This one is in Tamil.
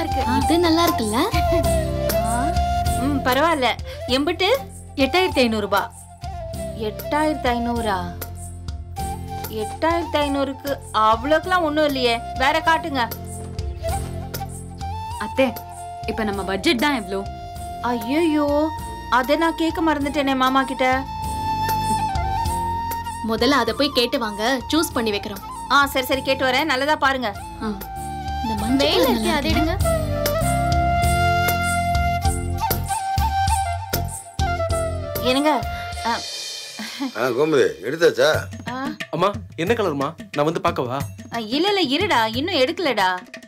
இருக்கு இது நல்லா இருக்குல்ல ம் பரவாயில்ல எம்பிட்டு எட்டாயிரத்தி ஐநூறுபா எட்டாயிரத்தி ஐநூறா எட்டாயிரத்தி ஐநூறுக்கு அவ்வளோக்கெல்லாம் ஒன்றும் இல்லையே வேற காட்டுங்க அத்தை இப்ப நம்ம பட்ஜெட் தான் எவ்வளோ ஐயோ அதை நான் கேட்க மறந்துட்டேனே மாமா கிட்ட முதல்ல அதை போய் கேட்டு வாங்க சூஸ் பண்ணி வைக்கிறோம் ஆ சரி சரி கேட்டு வரேன் நல்லதா பாருங்க இந்த மஞ்சள் வேலை colour இருக்கு நல்லா அதை இருக்குல்ல? எடுங்க என்னங்க ஆ, ஆ கோமதி எடுத்தாச்சா ஆ, அம்மா என்ன கலர்மா நான் வந்து பார்க்கவா ஆ, இல்ல இல்ல இருடா இன்னும் எடுக்கலடா